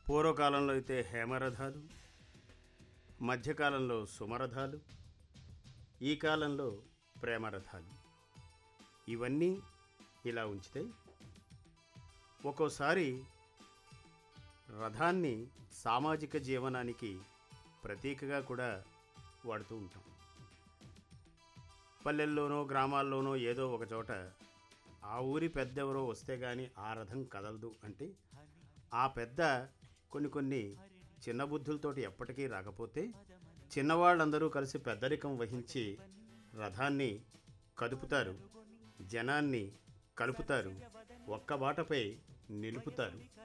పూర్వకాలంలో అయితే హేమరథాలు మధ్యకాలంలో సుమరథాలు ఈ కాలంలో ప్రేమరథాలు ఇవన్నీ ఇలా ఉంచితే ఒక్కోసారి రథాన్ని సామాజిక జీవనానికి ప్రతీకగా కూడా వాడుతూ ఉంటాం పల్లెల్లోనో గ్రామాల్లోనో ఏదో ఒక చోట ఆ ఊరి పెద్దెవరో వస్తే గాని ఆ రథం కదలదు అంటే ఆ పెద్ద కొన్ని కొన్ని చిన్న బుద్ధులతోటి ఎప్పటికీ రాకపోతే చిన్నవాళ్ళందరూ కలిసి పెద్దరికం వహించి రథాన్ని కదుపుతారు జనాన్ని కలుపుతారు ఒక్క బాటపై నిలుపుతారు